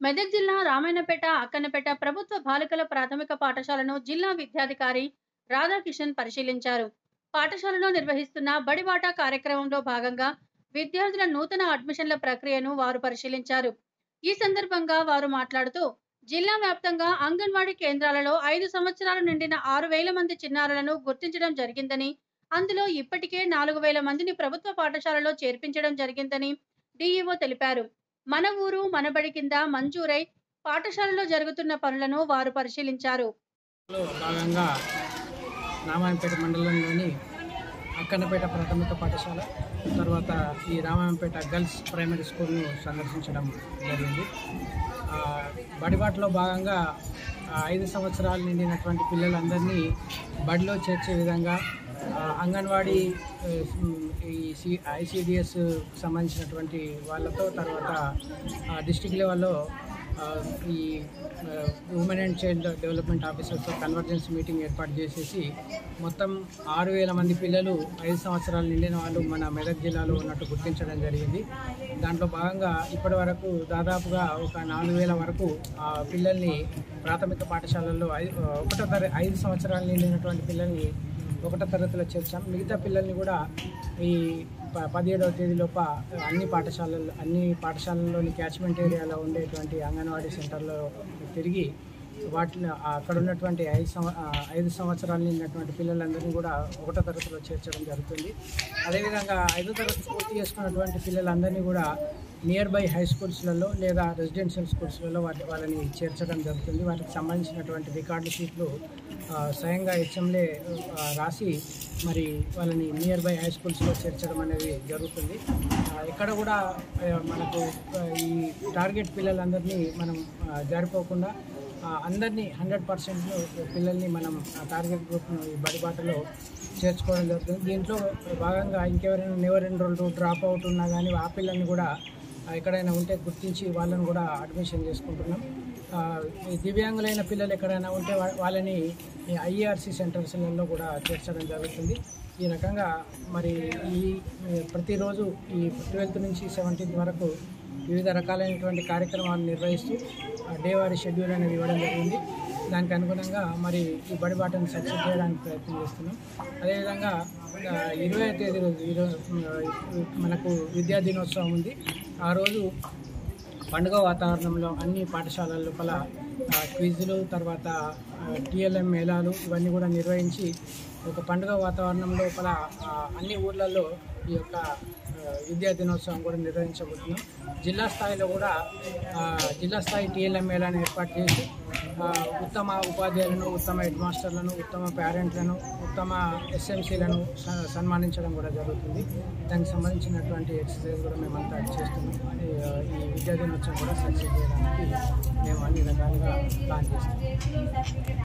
మెదక్ జిల్లా రామాయణపేట అక్కన్నపేట ప్రభుత్వ బాలికల ప్రాథమిక పాఠశాలను జిల్లా విద్యాధికారి రాధాకిషన్ పరిశీలించారు పాఠశాలలో నిర్వహిస్తున్న బడిబాట కార్యక్రమంలో భాగంగా విద్యార్థుల నూతన అడ్మిషన్ల ప్రక్రియను వారు పరిశీలించారు ఈ సందర్భంగా వారు మాట్లాడుతూ జిల్లా వ్యాప్తంగా అంగన్వాడీ కేంద్రాలలో ఐదు సంవత్సరాలు నిండిన ఆరు వేల మంది చిన్నారులను గుర్తించడం జరిగిందని అందులో ఇప్పటికే నాలుగు వేల మందిని ప్రభుత్వ పాఠశాలలో చేర్పించడం జరిగిందని డీఈఓ తెలిపారు మన ఊరు మనబడి కింద మంజూరై పాఠశాలలో జరుగుతున్న పనులను వారు పరిశీలించారు లో భాగంగా రామాయంపేట మండలంలోని అక్కన్నపేట ప్రాథమిక పాఠశాల తర్వాత ఈ రామాయంపేట గర్ల్స్ ప్రైమరీ స్కూల్ను సందర్శించడం జరిగింది ఆ, బడిబాటలో భాగంగా ఆ, ఐదు సంవత్సరాలు నిండినటువంటి పిల్లలందరినీ బడిలో చేర్చే విధంగా ఆ, అంగన్వాడీ ఆ, ఈ సి ఐసిడిఎస్ సంబంధించినటువంటి వాళ్ళతో తర్వాత డిస్టిక్ లెవెల్లో ఆ, ఈ ఉమెన్ అండ్ చైల్డ్ డెవలప్మెంట్ ఆఫీసర్స్తో కన్వర్జెన్స్ మీటింగ్ ఏర్పాటు చేసేసి మొత్తం ఆరు వేల మంది పిల్లలు ఐదు సంవత్సరాలు నిండిన వాళ్ళు మన మెదక్ జిల్లాలో ఉన్నట్టు గుర్తించడం జరిగింది దాంట్లో భాగంగా ఇప్పటి వరకు దాదాపుగా ఒక నాలుగు వేల వరకు ఆ పిల్లల్ని ప్రాథమిక పాఠశాలల్లో ఐ- ఒకటో తర ఐదు సంవత్సరాలు నిండినటువంటి పిల్లల్ని ఒకటో తరగతిలో చేర్చాం మిగతా పిల్లల్ని కూడా ఈ ప- పదిహేడవ తేదీలోప అన్ని పాఠశాలల్లో అన్ని పాఠశాలల్లోని క్యాచ్మెంట్ ఏరియాలో ఉండేటువంటి అంగన్వాడీ సెంటర్లో తిరిగి వాటిని అక్కడ ఉన్నటువంటి ఐదు సంవ ఆ, ఐదు సంవత్సరాలు నిండినటువంటి పిల్లలందరినీ కూడా ఒకటో తరగతిలో చేర్చడం జరుగుతుంది అదేవిధంగా ఐదో తరగతి పూర్తి చేసుకున్నటువంటి పిల్లలందరినీ కూడా నియర్ బై హై స్కూల్స్లలో లేదా రెసిడెన్షియల్ స్కూల్స్లలో వాటి వాళ్ళని చేర్చడం జరుగుతుంది వాటికి సంబంధించినటువంటి రికార్డు షీట్లు ఆ, స్వయంగా హెచ్ఎంలే ఆ, రాసి మరి వాళ్ళని నియర్ బై హై స్కూల్స్లో చేర్చడం అనేది జరుగుతుంది ఆ, ఇక్కడ కూడా ఆ, మనకు ఆ, ఈ టార్గెట్ పిల్లలందరినీ మనం ఆ, జారిపోకుండా ఆ, అందరినీ హండ్రెడ్ పర్సెంట్ పిల్లల్ని మనం ఆ టార్గెట్ గ్రూప్ను ఈ బడిబాటలో చేర్చుకోవడం జరుగుతుంది దీంట్లో భాగంగా ఇంకెవరైనా నెవర్ ఎన్రోల్డ్ డ్రాప్ అవుట్ ఉన్నా కానీ ఆ పిల్లల్ని కూడా ఆ, ఎక్కడైనా ఉంటే గుర్తించి వాళ్ళని కూడా అడ్మిషన్ చేసుకుంటున్నాం ఆ, ఈ దివ్యాంగులైన పిల్లలు ఎక్కడైనా ఉంటే వా- వాళ్ళని ఐఆర్సి సెంటర్స్లలో కూడా చేర్చడం జరుగుతుంది ఈ రకంగా మరి ఈ ఈ ప్రతిరోజు ఈ ట్వెల్త్ నుంచి సెవెంటీన్త్ వరకు వివిధ రకాలైనటువంటి కార్యక్రమాలు నిర్వహిస్తూ ఆ, డే వారి షెడ్యూల్ అనేది ఇవ్వడం జరిగింది దానికి అనుగుణంగా మరి ఈ బడిబాటను సక్సెస్ చేయడానికి ప్రయత్నం చేస్తున్నాం అదేవిధంగా ఆ, ఇరవై తేదీ రోజు ఈరోజు మనకు విద్యా దినోత్సవం ఉంది ఆ రోజు పండుగ వాతావరణంలో అన్ని పాఠశాలల లోపల ఆ, క్విజ్లు తర్వాత టిఎల్ఎం మేళాలు ఇవన్నీ కూడా నిర్వహించి ఒక పండుగ వాతావరణం లోపల ఆ, అన్ని ఊర్లలో ఈ యొక్క ఆ, విద్యా దినోత్సవం కూడా నిర్వహించబోతున్నాం జిల్లా స్థాయిలో కూడా ఆ, జిల్లా స్థాయి టిఎల్ఎం మేళాను ఏర్పాటు చేసి ఆ, ఉత్తమ ఉపాధ్యాయులను ఉత్తమ హెడ్ మాస్టర్లను ఉత్తమ పేరెంట్లను ఉత్తమ ఎస్ఎంసీలను స- సన్మానించడం కూడా జరుగుతుంది దానికి సంబంధించినటువంటి ఎక్సర్సైజ్ కూడా మేమంతా చేస్తున్నాం ఈ, ఆ, ఈ విద్యా దినోత్సవం కూడా సక్సెస్ చేయడానికి మేము అన్ని రకాలుగా ప్లాన్ చేస్తాం